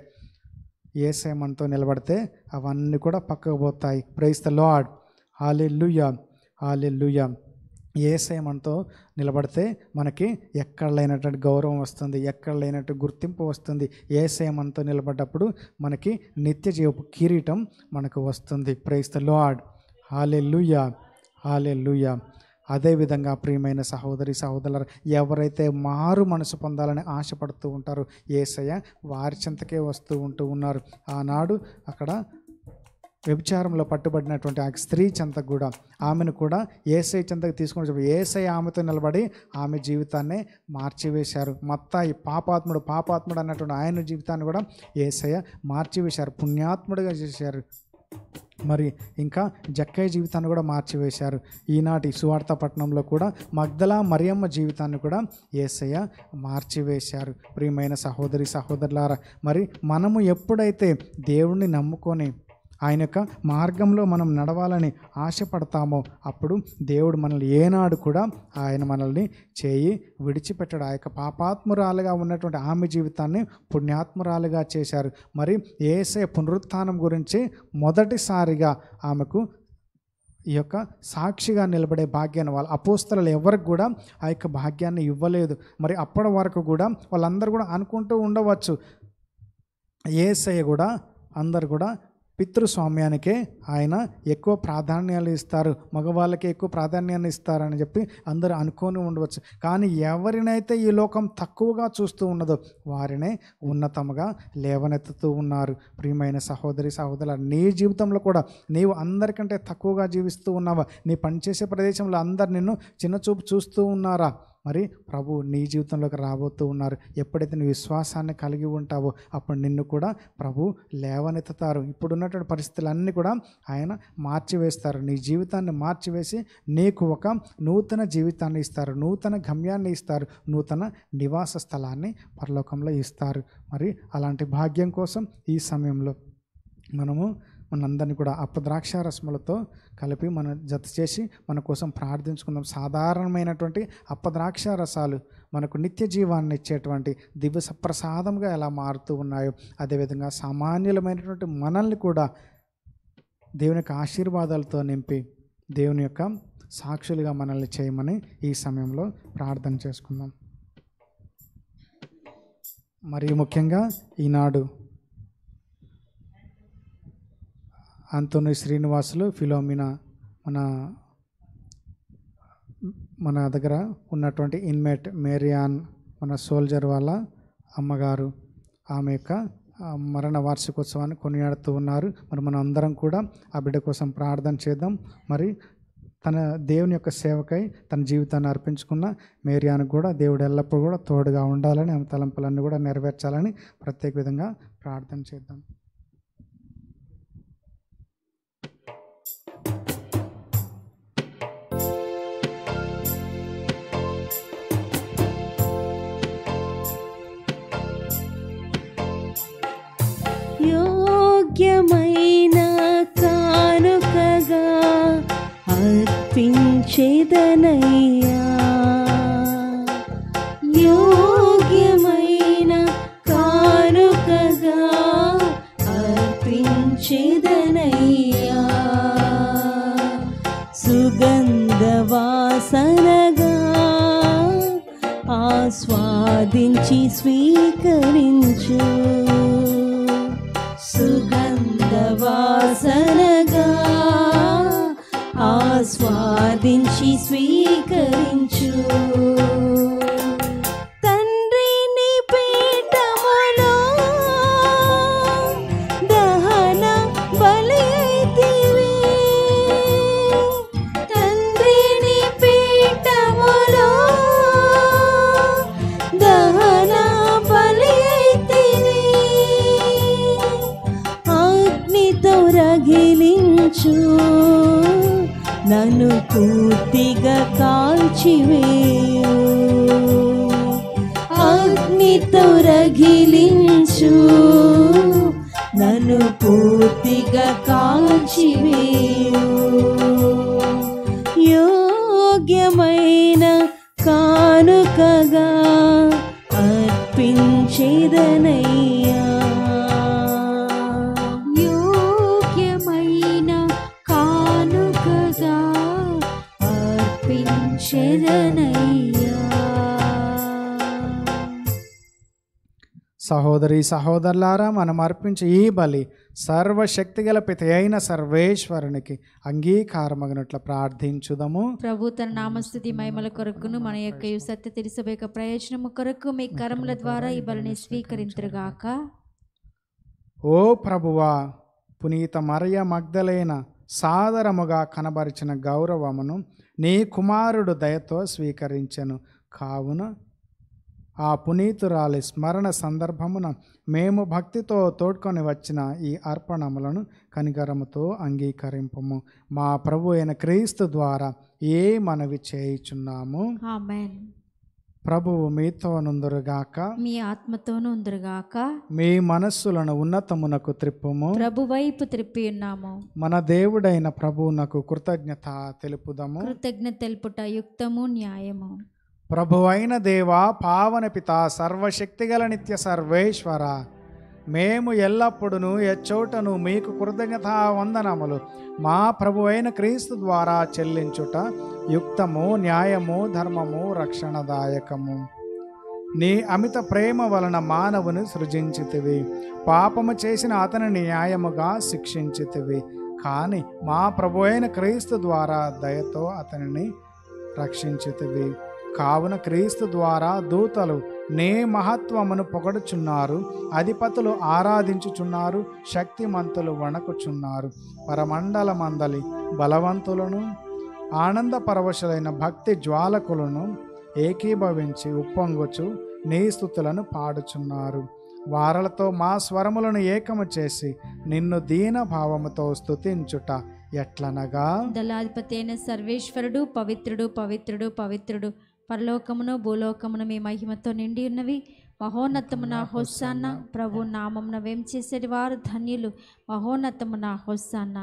ఏసయ మనతో నిలబడితే అవన్నీ కూడా పక్కకు పోతాయి ప్రైస్ ద లాడ్ హాలే లుయా హాలే లుయా ఏసయ మనతో నిలబడితే మనకి ఎక్కడ లేనటువంటి గౌరవం వస్తుంది ఎక్కడ లేనట్టు గుర్తింపు వస్తుంది ఏసయ మనతో నిలబడ్డప్పుడు మనకి నిత్య జీవపు కిరీటం మనకు వస్తుంది ప్రైస్ ద లాడ్ హాలే లుయా హాలే లుయా అదేవిధంగా ప్రియమైన సహోదరి సహోదరులు ఎవరైతే మారు మనసు పొందాలని ఆశపడుతూ ఉంటారో ఏసయ్య వారి చింతకే వస్తూ ఉంటూ ఉన్నారు ఆనాడు అక్కడ వ్యభిచారంలో పట్టుబడినటువంటి ఆ స్త్రీ చెంతకు కూడా ఆమెను కూడా ఏసై చెంతకు తీసుకొని చెప్పి ఏసై ఆమెతో నిలబడి ఆమె జీవితాన్ని మార్చివేశారు మత్తాయి పాపాత్ముడు పాపాత్ముడు అన్నటువంటి ఆయన జీవితాన్ని కూడా ఏసయ్య మార్చివేశారు పుణ్యాత్ముడిగా చేశారు మరి ఇంకా జక్కయ్య జీవితాన్ని కూడా మార్చివేశారు ఈనాటి సువార్త పట్టణంలో కూడా మగ్దలా మరియమ్మ జీవితాన్ని కూడా ఏసయ్య మార్చివేశారు ప్రియమైన సహోదరి సహోదరులారా మరి మనము ఎప్పుడైతే దేవుణ్ణి నమ్ముకొని ఆయన యొక్క మార్గంలో మనం నడవాలని ఆశపడతామో అప్పుడు దేవుడు మనల్ని ఏనాడు కూడా ఆయన మనల్ని చేయి విడిచిపెట్టాడు ఆ యొక్క పాపాత్మురాలుగా ఉన్నటువంటి ఆమె జీవితాన్ని పుణ్యాత్మురాలుగా చేశారు మరి ఏసే పునరుత్థానం గురించి మొదటిసారిగా ఆమెకు ఈ యొక్క సాక్షిగా నిలబడే భాగ్యాన్ని వాళ్ళ అపోస్తలు ఎవరికి కూడా ఆ యొక్క భాగ్యాన్ని ఇవ్వలేదు మరి అప్పటి వరకు కూడా వాళ్ళందరూ కూడా అనుకుంటూ ఉండవచ్చు ఏసయ్య కూడా అందరు కూడా పితృస్వామ్యానికే ఆయన ఎక్కువ ప్రాధాన్యాలు ఇస్తారు మగవాళ్ళకి ఎక్కువ ప్రాధాన్యాన్ని ఇస్తారని చెప్పి అందరూ అనుకొని ఉండవచ్చు కానీ ఎవరినైతే ఈ లోకం తక్కువగా చూస్తూ ఉన్నదో వారినే ఉన్నతముగా లేవనెత్తుతూ ఉన్నారు ప్రియమైన సహోదరి సహోదరుల నీ జీవితంలో కూడా నీవు అందరికంటే తక్కువగా జీవిస్తూ ఉన్నావా నీ పనిచేసే ప్రదేశంలో అందరు నిన్ను చిన్నచూపు చూస్తూ ఉన్నారా మరి ప్రభు నీ జీవితంలోకి రాబోతూ ఉన్నారు ఎప్పుడైతే నీ విశ్వాసాన్ని కలిగి ఉంటావో అప్పుడు నిన్ను కూడా ప్రభు లేవనెత్తుతారు ఇప్పుడున్నటువంటి పరిస్థితులన్నీ కూడా ఆయన మార్చివేస్తారు నీ జీవితాన్ని మార్చివేసి నీకు ఒక నూతన జీవితాన్ని ఇస్తారు నూతన గమ్యాన్ని ఇస్తారు నూతన నివాస స్థలాన్ని పరలోకంలో ఇస్తారు మరి అలాంటి భాగ్యం కోసం ఈ సమయంలో మనము మనందరినీ కూడా అప్పద్రాక్ష రసములతో కలిపి మన జత చేసి మన కోసం ప్రార్థించుకుందాం సాధారణమైనటువంటి అప్పద్రాక్ష రసాలు మనకు నిత్య జీవాన్ని ఇచ్చేటువంటి దివ్య సప్రసాదంగా ఎలా మారుతూ ఉన్నాయో అదేవిధంగా సామాన్యులమైనటువంటి మనల్ని కూడా దేవుని యొక్క ఆశీర్వాదాలతో నింపి దేవుని యొక్క సాక్షులుగా మనల్ని చేయమని ఈ సమయంలో ప్రార్థన చేసుకుందాం మరియు ముఖ్యంగా ఈనాడు అంతోని శ్రీనివాసులు ఫిలోమినా మన మన దగ్గర ఉన్నటువంటి ఇన్మేట్ మేరియాన్ మన సోల్జర్ వాళ్ళ అమ్మగారు ఆమె యొక్క ఆ, మరణ వార్షికోత్సవాన్ని కొనియాడుతూ ఉన్నారు మరి మనం అందరం కూడా ఆ బిడ్డ కోసం ప్రార్థన చేద్దాం మరి తన దేవుని యొక్క సేవకై తన జీవితాన్ని అర్పించుకున్న మేరియానికి కూడా దేవుడు ఎల్లప్పుడూ కూడా తోడుగా ఉండాలని ఆమె తలంపులన్నీ కూడా నెరవేర్చాలని ప్రత్యేక విధంగా ప్రార్థన చేద్దాం యోగ్యమైన కానుకగా అర్పించేదనయ్యా యోగ్యమైన కానుకగా అర్పించేదనయ్యా సుగంధ వాసనగా ఆస్వాదించి స్వీకరించు సుగంధ వాసనగా ఆస్వాదించి స్వీకరించు తండ్రిని పీఠములో దహన బలి అయితివి తండ్రిని పీఠములో దహన బలి అయితివి అగ్నితో రగిలించు నన్ను పూర్తిగా కాల్చివేయు అగ్నితో రగిలించు నన్ను పూర్తిగా కాల్చివేయు యోగ్యమైన కానుకగా అర్పించేదనయ్యా యోగ్యమైన కానుకగా అర్పించెదనయ్యా సహోదరి సహోదరులారా మనం అర్పించే ఈ బలి సర్వశక్తి గల పిత అయిన సర్వేశ్వరునికి అంగీకారమగినట్లు ప్రార్థించుదము ప్రభు తన నామస్థుతి మహిమల కొరకును మన యొక్క ఈ సత్య తెలిసబేక ప్రయోజనము కొరకు మీ కరముల ద్వారా ఈ బలిని స్వీకరింతురుగాక ఓ ప్రభువా పునీత మరియ మగ్ధలైన సాదరముగా కనబరిచిన గౌరవమును నీ కుమారుడు దయతో స్వీకరించెను కావున ఆ పునీతురాలి స్మరణ సందర్భమున మేము భక్తితో తోడ్కొని వచ్చిన ఈ అర్పణములను కనికరముతో అంగీకరింపము మా ప్రభు అయిన క్రీస్తు ద్వారా ఏ మనవి చేయుచున్నాము ఆమెన్ ప్రభువు మీతో నుందురుగాక మీ ఆత్మతోనూ ఉందరుగాక మీ మనస్సులను ఉన్నతమునకు త్రిప్పుము ప్రభు వైపు త్రిప్పి ఉన్నాము మన దేవుడైన ప్రభువునకు కృతజ్ఞత తెలుపుదము కృతజ్ఞత తెలుపుట యుక్తము న్యాయము ప్రభువైన దేవా పావన పిత సర్వశక్తిగల నిత్య సర్వేశ్వర మేము ఎల్లప్పుడూ ఎచ్చోటను మీకు కృతజ్ఞత వందనములు మా ప్రభు అయిన క్రీస్తు ద్వారా చెల్లించుట యుక్తము న్యాయము ధర్మము రక్షణదాయకము నీ అమిత ప్రేమ వలన మానవుని సృజించితివి పాపము చేసిన అతనిని న్యాయముగా శిక్షించితివి కానీ మా ప్రభు అయిన క్రీస్తు ద్వారా దయతో అతనిని రక్షించితివి కావున క్రీస్తు ద్వారా దూతలు నే మహత్వమును పొగడుచున్నారు అధిపతులు ఆరాధించుచున్నారు శక్తిమంతులు వణకుచున్నారు పరమండల మందలి బలవంతులను ఆనంద పరవశులైన భక్తి జ్వాలకులను ఏకీభవించి ఉప్పొంగుచు నీ స్థుతులను పాడుచున్నారు వారలతో మా స్వరములను ఏకము చేసి నిన్ను దీన భావముతో స్తుతించుట ఎట్లనగా దళాధిపతి అయిన సర్వేశ్వరుడు పవిత్రుడు పవిత్రుడు పవిత్రుడు పరలోకమును భూలోకమును మీ మహిమతో నిండి ఉన్నవి మహోన్నతమున హొస్సాన్న ప్రభు నామమున వేం చేసేటి వారు ధన్యులు మహోన్నతమున హొస్సాన్న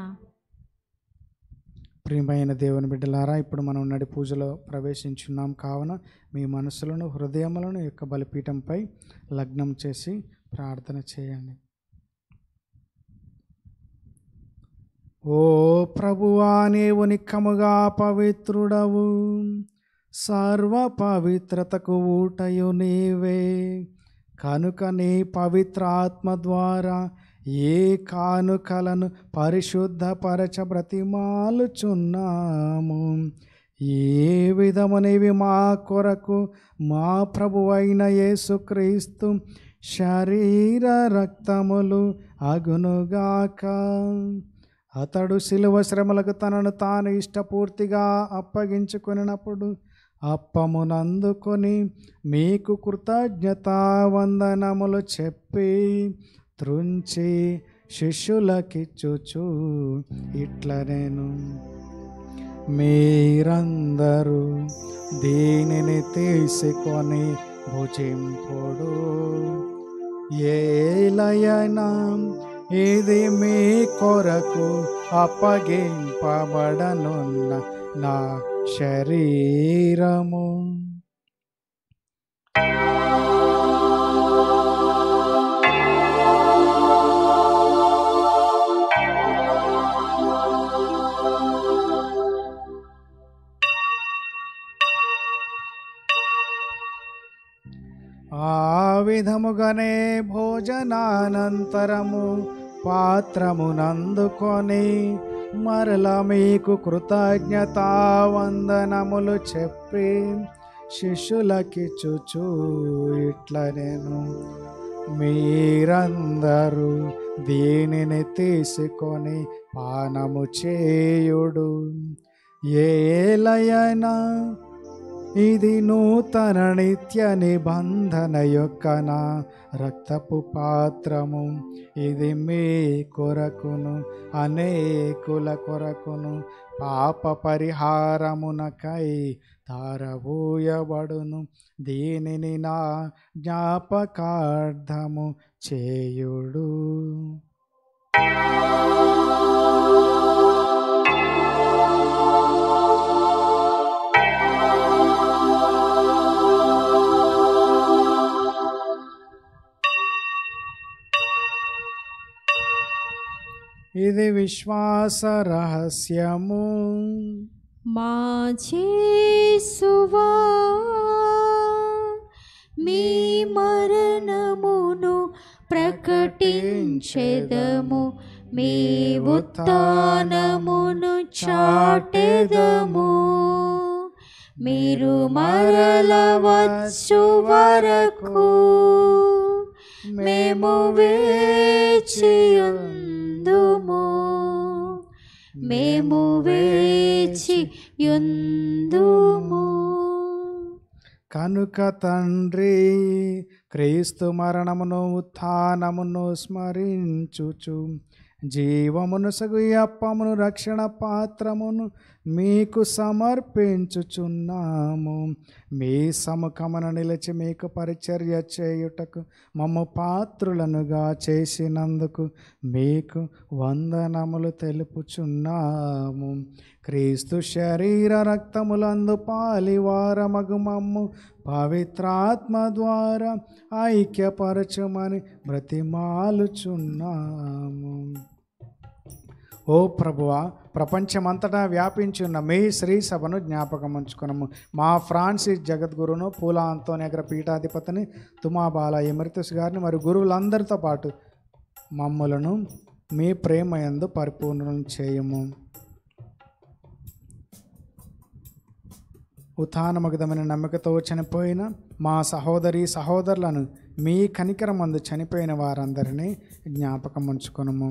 ప్రియమైన దేవుని బిడ్డలారా ఇప్పుడు మనం నడి పూజలో ప్రవేశించున్నాం కావున మీ మనసులను హృదయములను యొక్క బలిపీఠంపై లగ్నం చేసి ప్రార్థన చేయండి ఓ ప్రభువా నీవు నిక్కముగా పవిత్రుడవు సర్వ పవిత్రతకు ఊటయు నీవే కనుక నీ పవిత్ర ఆత్మ ద్వారా ఏ కానుకలను పరిశుద్ధపరచ బ్రతిమాలుచున్నాము ఏ విధమునివి మా కొరకు మా ప్రభువైన యేసుక్రీస్తు శరీర రక్తములు అగునుగాక అతడు శిలువ శ్రమలకు తనను తాను ఇష్టపూర్తిగా అప్పగించుకొనినప్పుడు అప్పమునందుకొని మీకు కృతజ్ఞతా వందనములు చెప్పి త్రుంచి శిష్యులకిచ్చుచు ఇట్ల నేను మీరందరూ దీనిని తీసుకొని భుజింపుడు ఏలయనా ఇది మీ కొరకు అప్పగింపబడనున్న నా శరీరము ఆ విధముగానే భోజనానంతరము పాత్రమునందుకొని మరల మీకు కృతజ్ఞతా వందనములు చెప్పి శిష్యులకిచ్చుచు ఇట్ల నేను మీరందరూ దీనిని తీసుకొని పానము చేయుడు ఏలయనా ఇది నూతన నిత్య నిబంధన యొక్క నా రక్తపు పాత్రము ఇది మీ కొరకును అనేకుల కొరకును పాప పరిహారమునకై తారబోయబడును దీనిని నా జ్ఞాపకార్థము చేయుడు ఇది విశ్వాస రహస్యము మా చేసువా మీ మరణమును ప్రకటించెదము మీ ఉత్థానమును చాటెదము మీరు మరల వచ్చు వరకు మేము వేచియుందుము మేము వేచి యుందుము కనుక తండ్రి క్రీస్తు మరణమును ఉత్థానమును స్మరించుచు జీవమును సగు ఈ అప్పమును రక్షణ పాత్రమును మీకు సమర్పించుచున్నాము మీ సముఖమున నిలిచి మీకు పరిచర్య చేయుటకు మమ్మ పాత్రులనుగా చేసినందుకు మీకు వందనములు తెలుపుచున్నాము క్రీస్తు శరీర రక్తములందు పాలివారమగు మమ్ము పవిత్రాత్మ ద్వారా ఐక్యపరచుమని బ్రతిమాలుచున్నాము ఓ ప్రభువా ప్రపంచమంతటా వ్యాపించున్న మీ శ్రీ సభను జ్ఞాపకం ఉంచుకున్నాము మా ఫ్రాన్సిస్ జగద్గురును పూల అంతోనగర పీఠాధిపతిని తుమాబాల ఎమరితుస్ గారిని మరియు గురువులందరితో పాటు మమ్మలను మీ ప్రేమ యందు పరిపూర్ణం చేయము ఉత్థానమగదమైన నమ్మకతో చనిపోయిన మా సహోదరి సహోదరులను మీ కనికరమందు చనిపోయిన వారందరినీ జ్ఞాపకం ఉంచుకొనుము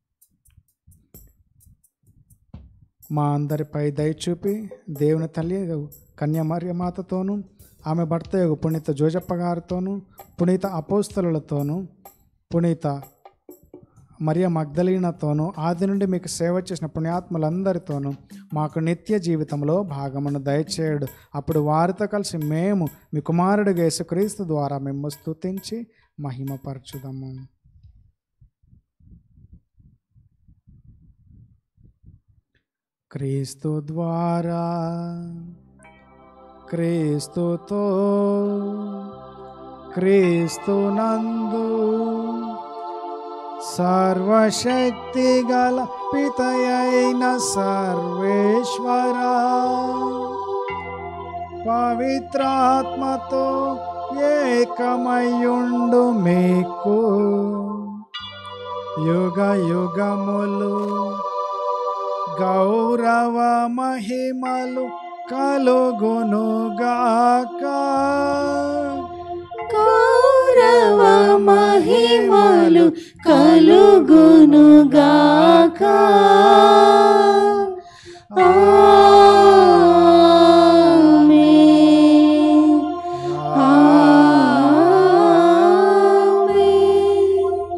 మా అందరిపై దయచూపి దేవుని తల్లి కన్యమర్యమాతతోనూ ఆమె భర్త యొక్క పునీత జోజప్ప గారితోనూ పునీత అపోస్తలులతోనూ పునీత మరియ మగ్ధలీనతోనూ ఆది నుండి మీకు సేవ చేసిన పుణ్యాత్ములందరితోనూ మాకు నిత్య జీవితంలో భాగమును దయచేయడు అప్పుడు వారితో కలిసి మేము మీ కుమారుడు యేసుక్రీస్తు ద్వారా మేము స్తుతించి మహిమపరచుదాము క్రీస్తు ద్వారా క్రీస్తుతో క్రీస్తునందు సర్వశక్తి గల పితయైన సర్వేశ్వర పవిత్రాత్మతో ఏకమయుండు మీకు యుగ యుగములు గౌరవ మహిమలు కలుగునుగాక గౌరవ సర్వ మహిమలు కలుగునుగాక ఆమేన్. ఆమేన్.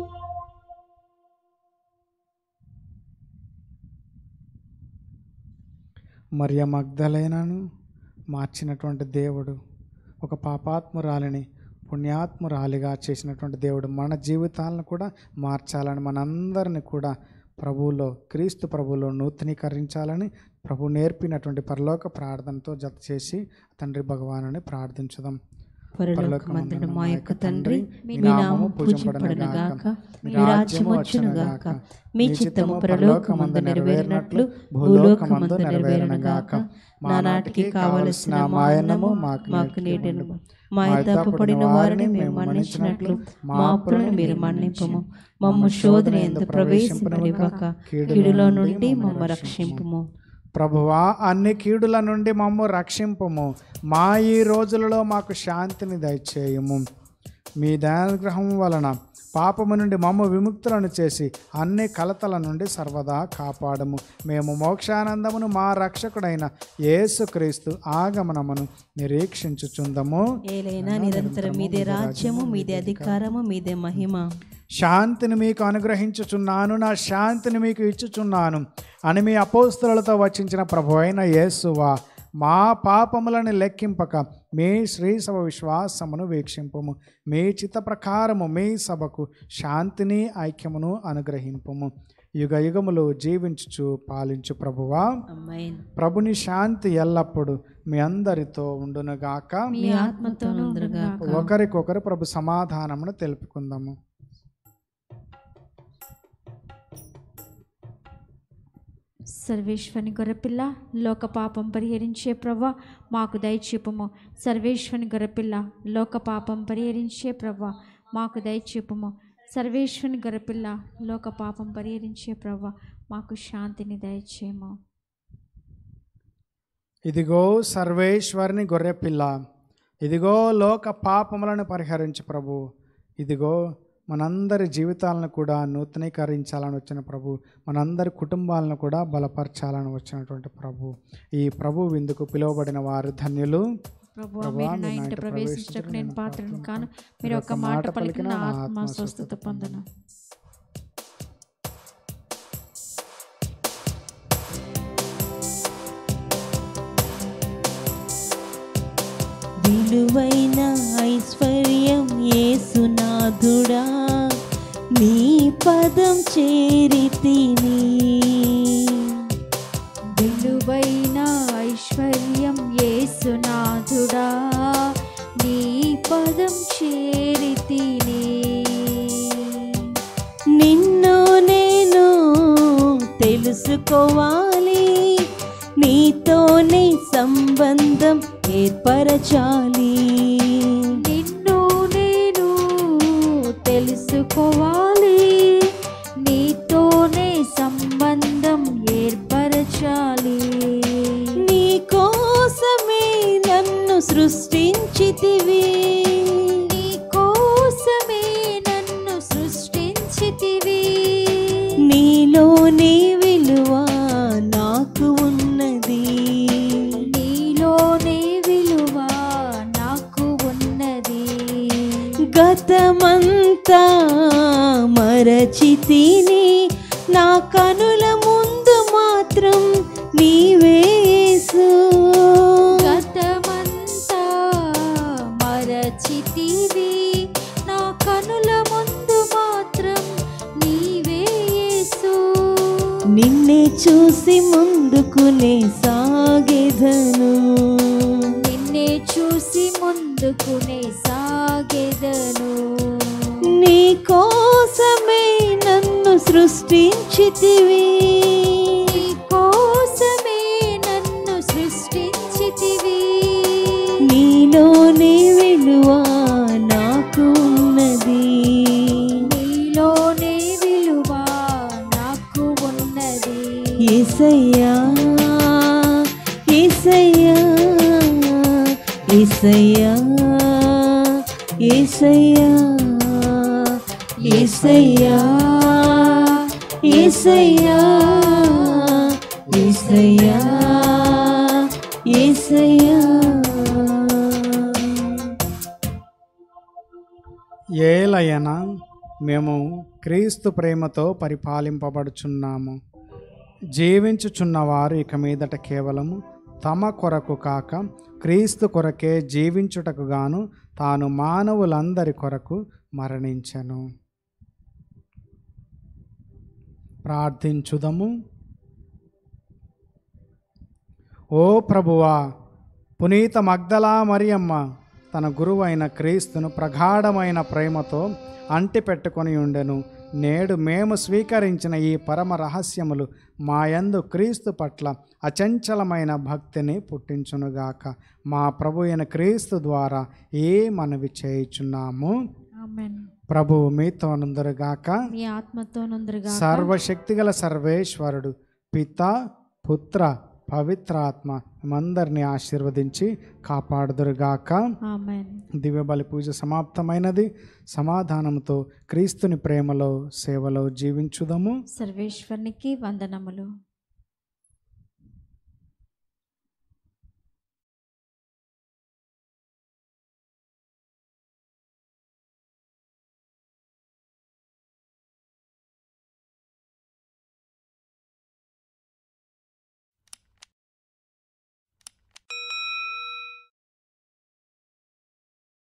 మరియ మగ్ధలేనను మార్చినటువంటి దేవుడు ఒక పాపాత్మురాలిని పుణ్యాత్మురాలిగా చేసినటువంటి దేవుడు మన జీవితాలను కూడా మార్చాలని మనందరిని కూడా ప్రభువులో క్రీస్తు ప్రభువులో నూతనీకరించాలని ప్రభు నేర్పినటువంటి పరలోక ప్రార్థనతో జత చేసి తండ్రి భగవానుని ప్రార్థించుదాం పరలోకమందున మా యొక్క తండ్రి మీ నామము పూజింపబడునుగాక మీ రాజ్యం వచ్చునుగాక మీ చిత్తము పరలోకమందు నెరవేరినట్లు భూలోకమందు నెరవేరునుగాక నానాటికి కావలసిన మాయనము మాకు నేటను మా తప్పుపడిన వారిని మేము మన్నించినట్లు మా అప్పులను మీరు మన్నింపము మమ్ము శోధన ఎందు ప్రవేశింపనివ్వక కీడులో నుండి మమ్మ రక్షింపుము ప్రభువా అన్ని కీడుల నుండి మమ్ము రక్షింపము మా ఈ రోజులలో మాకు శాంతిని దయచేయము మీ దయానుగ్రహం వలన పాపము నుండి మమ్మ విముక్తులను చేసి అన్ని కలతల నుండి సర్వదా కాపాడము మేము మోక్షానందమును మా రక్షకుడైన యేసుక్రీస్తు ఆగమనమును నిరీక్షించుచుందము ఏలైనా నిరంతరం మీదే రాజ్యము మీదే అధికారము మీదే మహిమ శాంతిని మీకు అనుగ్రహించుచున్నాను నా శాంతిని మీకు ఇచ్చుచున్నాను అని మీ అపోస్తులతో వచించిన ప్రభు అయిన యేసువా మా పాపములను లెక్కింపక మీ శ్రీ సభ విశ్వాసమును వీక్షింపము మీ చిత్త ప్రకారము మీ సభకు శాంతిని ఐక్యమును అనుగ్రహింపము యుగ యుగములు జీవించుచు పాలించు ప్రభువా అమ్మాయిన్ ప్రభుని శాంతి ఎల్లప్పుడు మీ అందరితో ఉండునుగాక మీ ఆత్మతోనూ ఉండునుగాక. ఒకరికొకరు ప్రభు సమాధానమును తెలుపుకుందాము సర్వేశ్వని గొర్రెపిల్ల లోక పాపం పరిహరించే ప్రవ్వ మాకు దయచూపము సర్వేశ్వని గొర్రెపిల్ల లోక పాపం పరిహరించే ప్రవ్వ మాకు దయచూపము సర్వేశ్వని గొర్రెపిల్ల లోక పాపం పరిహరించే ప్రవ్వ మాకు శాంతిని దయచేయము ఇదిగో సర్వేశ్వరుని గొర్రెపిల్ల ఇదిగో లోక పాపములను పరిహరించు ప్రభు ఇదిగో మనందరి జీవితాలను కూడా నూతనీకరించాలని వచ్చిన ప్రభు మనందరి కుటుంబాలను కూడా బలపరచాలని వచ్చినటువంటి ప్రభు ఈ ప్రభు విందుకు పిలువబడిన వారు ధన్యులు ప్రభు మీరు నా ఇంట ప్రవేశించటకు నేను పాత్రను కాను మీరు ఒక మాట పలికిన నా ఆత్మ స్వస్థత పొందను విలువైన ఐశ్వర్యం యేసునాథుడా నీ పదం చేరితిని విలువైన ఐశ్వర్యం యేసునాథుడా నీ పదం చేరితిని నిన్ను నేను తెలుసుకోవాలి నీతోనే సంబంధం ఏర్పరచాలి నిన్ను నేను తెలుసుకోవాలి నీతోనే సంబంధం ఏర్పరచాలి నీ కోసమే నన్ను సృష్టించితివి నీ కోసమే నన్ను సృష్టించితివి నీలోని విలువ నాకు ఉన్నది నీలోనే విలువ నాకు ఉన్నది గతమంతా మరచితిని నా కనుల ముందు మాత్రం నీవేసు గతమంతా మరచితివి నా కనుల ముందు మాత్రం నీవే యేసు నిన్నే చూసి ముందుకునే సాగెదను నిన్నే చూసి ముందుకునే సాగెదను నీ కోసమే నన్ను సృష్టించితివి నీ కోసమే నన్ను సృష్టించితివి నీలోని విలువ నాకు ఉన్నది నీలోనే విలువ నాకు ఉన్నది ఏసయ్యా ఏసయ్యా ఏసయ్యా ఏసయ్యా ఏసయ్యా ఏసయ్యా ఏసయ్యా ఏసయ్యా ఏలయన మేము క్రీస్తు ప్రేమతో పరిపాలింపబడుచున్నాము జీవించుచున్నవారు ఇక మీదట కేవలము తమ కొరకు కాక క్రీస్తు కొరకే జీవించుటకు గాను తాను మానవులందరి కొరకు మరణించెను ప్రార్థించుదము ఓ ప్రభువా పునీత మగ్దలా మరియమ్మ తన గురువైన క్రీస్తును ప్రగాఢమైన ప్రేమతో అంటి పెట్టుకొని ఉండెను నేడు మేము స్వీకరించిన ఈ పరమ రహస్యములు మాయందు క్రీస్తు పట్ల అచంచలమైన భక్తిని పుట్టించునుగాక మా ప్రభు అయిన క్రీస్తు ద్వారా ఏ మనవి చేయుచున్నాము ఆమెన్ ప్రభువు మీతో నుందరుగాక మీ ఆత్మతో నందరుగా సర్వశక్తిగల సర్వేశ్వరుడు పిత పుత్ర పవిత్రాత్మ మందరిని ఆశీర్వదించి కాపాడుదురుగాక ఆమెన్ దివ్య బలి పూజ సమాప్తమైనది సమాధానంతో క్రీస్తుని ప్రేమలో సేవలో జీవించుదము సర్వేశ్వరునికి వందనములు